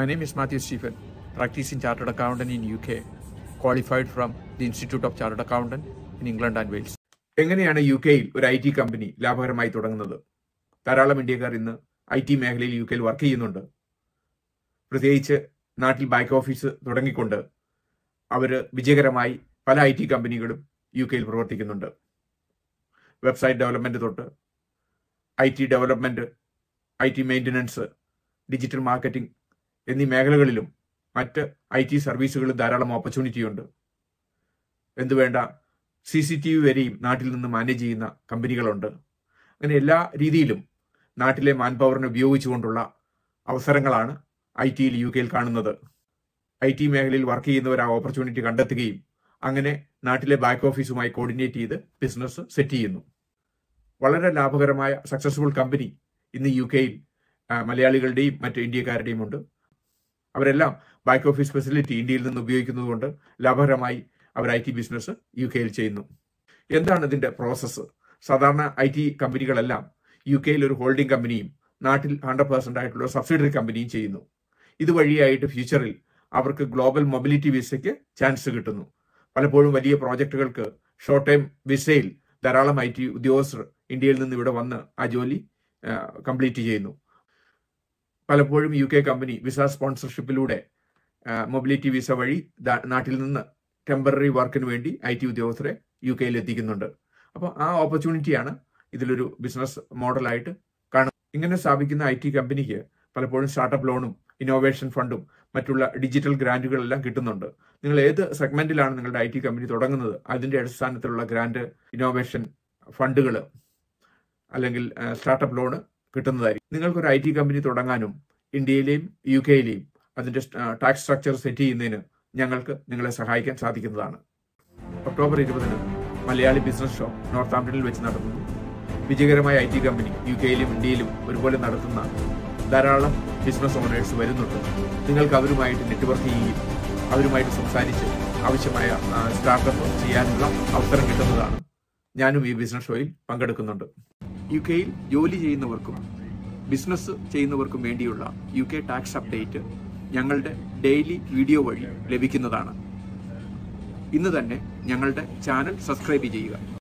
My name is Matthew Stephen, practicing chartered accountant in UK, qualified from the Institute of Chartered Accountant in England and Wales. എങ്ങനെയാണ് U കെയിൽ ഒരു I T company ലാഭകരമായി തുടങ്ങുന്നത് ധാരാളം ഇന്ത്യക്കാർ ഇന്ന് I T മേഖലയിൽ U കെയിൽ work ചെയ്യുന്നുണ്ട് പ്രത്യേകിച്ച് നാട്ടിൽ ബാക്ക് ഓഫീസ് തുടങ്ങിക്കൊണ്ട് അവർ വിജയകരമായി പല ഐ ടി കമ്പനികളും യു കെയിൽ പ്രവർത്തിക്കുന്നുണ്ട് വെബ്സൈറ്റ് ഡെവലപ്മെന്റ് തൊട്ട് I T development I T maintenance digital marketing എന്നീ മേഖലകളിലും മറ്റ് ഐ ടി സർവീസുകളിൽ ധാരാളം ഓപ്പർച്യൂണിറ്റി ഉണ്ട് എന്തുവേണ്ട സി സി ടി വി വരെയും നാട്ടിൽ നിന്ന് മാനേജ് ചെയ്യുന്ന കമ്പനികളുണ്ട് അങ്ങനെ എല്ലാ രീതിയിലും നാട്ടിലെ മാൻ പവറിനെ ഉപയോഗിച്ചുകൊണ്ടുള്ള അവസരങ്ങളാണ് ഐ ടിയിൽ യു കെയിൽ കാണുന്നത് ഐ ടി മേഖലയിൽ വർക്ക് ചെയ്യുന്നവർ ആ ഓപ്പർച്യൂണിറ്റി കണ്ടെത്തുകയും അങ്ങനെ നാട്ടിലെ ബാക്ക് ഓഫീസുമായി കോർഡിനേറ്റ് ചെയ്ത് ബിസിനസ് സെറ്റ് ചെയ്യുന്നു വളരെ ലാഭകരമായ സക്സസ്ഫുൾ കമ്പനി ഇന്ന് യു കെയിൽ മലയാളികളുടെയും മറ്റ് ഇന്ത്യക്കാരുടെയും ഉണ്ട് അവരെല്ലാം ബാക്ക് ഓഫീസ് ഫെസിലിറ്റി ഇന്ത്യയിൽ നിന്ന് ഉപയോഗിക്കുന്നതുകൊണ്ട് ലാഭകരമായി അവർ ഐ ടി ബിസിനസ് യു കെയിൽ ചെയ്യുന്നു എന്താണ് ഇതിന്റെ പ്രോസസ്സ് സാധാരണ ഐ ടി കമ്പനികളെല്ലാം യു കെയിൽ ഒരു ഹോൾഡിംഗ് കമ്പനിയും നാട്ടിൽ ഹൺഡ്രഡ് പെർസെന്റ് ആയിട്ടുള്ള ഒരു സബ്സിഡറി കമ്പനിയും ചെയ്യുന്നു ഇതുവഴിയായിട്ട് ഫ്യൂച്ചറിൽ അവർക്ക് ഗ്ലോബൽ മൊബിലിറ്റി വിസയ്ക്ക് ചാൻസ് കിട്ടുന്നു പലപ്പോഴും വലിയ പ്രോജക്റ്റുകൾക്ക് ഷോർട്ട് ടൈം വിസയിൽ ധാരാളം ഐ ടി ഉദ്യോഗസ്ഥർ ഇന്ത്യയിൽ നിന്ന് ഇവിടെ വന്ന് ആ ജോലി കംപ്ലീറ്റ് ചെയ്യുന്നു പലപ്പോഴും യു കെ കമ്പനി വിസ സ്പോൺസർഷിപ്പിലൂടെ മൊബിലിറ്റി വിസ വഴി നാട്ടിൽ നിന്ന് ടെമ്പററി വർക്കിന് വേണ്ടി ഐ ടി ഉദ്യോഗസ്ഥരെ യു കെയിൽ എത്തിക്കുന്നുണ്ട് അപ്പോൾ ആ ഓപ്പർച്യൂണിറ്റിയാണ് ഇതിലൊരു ബിസിനസ് മോഡലായിട്ട് കാണുന്നത് ഇങ്ങനെ സ്ഥാപിക്കുന്ന ഐ ടി കമ്പനിക്ക് പലപ്പോഴും സ്റ്റാർട്ടപ്പ് ലോണും ഇന്നോവേഷൻ ഫണ്ടും മറ്റുള്ള ഡിജിറ്റൽ ഗ്രാന്റുകളെല്ലാം കിട്ടുന്നുണ്ട് നിങ്ങൾ ഏത് സെഗ്മെന്റിലാണ് നിങ്ങളുടെ ഐ ടി കമ്പനി തുടങ്ങുന്നത് അതിന്റെ അടിസ്ഥാനത്തിലുള്ള ഗ്രാന്റ് ഇന്നോവേഷൻ ഫണ്ടുകൾ അല്ലെങ്കിൽ സ്റ്റാർട്ടപ്പ് ലോണ് കിട്ടുന്നതായിരിക്കും നിങ്ങൾക്കൊരു ഐ ടി കമ്പനി തുടങ്ങാനും ഇന്ത്യയിലെയും യു കെയിലെയും അതിന്റെ ടാക്സ് സ്ട്രക്ചർ സെറ്റ് ചെയ്യുന്നതിന് ഞങ്ങൾക്ക് നിങ്ങളെ സഹായിക്കാൻ സാധിക്കുന്നതാണ് ഒക്ടോബർ ഇരുപതിന് മലയാളി ബിസിനസ് ഷോ നോർത്ത് ആംപ്ടണിൽ വെച്ച് നടത്തുന്നു വിജയകരമായ ഐ ടി കമ്പനി യു കെയിലും ഇന്ത്യയിലും ഒരുപോലെ നടത്തുന്ന ധാരാളം ബിസിനസ് ഓണേഴ്സ് വരുന്നുണ്ട് നിങ്ങൾക്ക് അവരുമായിട്ട് നെറ്റ്വർക്ക് ചെയ്യുകയും അവരുമായിട്ട് സംസാരിച്ച് ആവശ്യമായ സ്റ്റാർട്ടപ്പ് ചെയ്യാനുള്ള അവസരം കിട്ടുന്നതാണ് ഞാനും ഈ ബിസിനസ് ഷോയിൽ പങ്കെടുക്കുന്നുണ്ട് യു കെയിൽ ജോലി ചെയ്യുന്നവർക്കും ബിസിനസ് ചെയ്യുന്നവർക്കും വേണ്ടിയുള്ള യു കെ ടാക്സ് അപ്ഡേറ്റ് ഞങ്ങളുടെ ഡെയിലി വീഡിയോ വഴി ലഭിക്കുന്നതാണ് ഇന്ന് തന്നെ ഞങ്ങളുടെ ചാനൽ സബ്സ്ക്രൈബ് ചെയ്യുക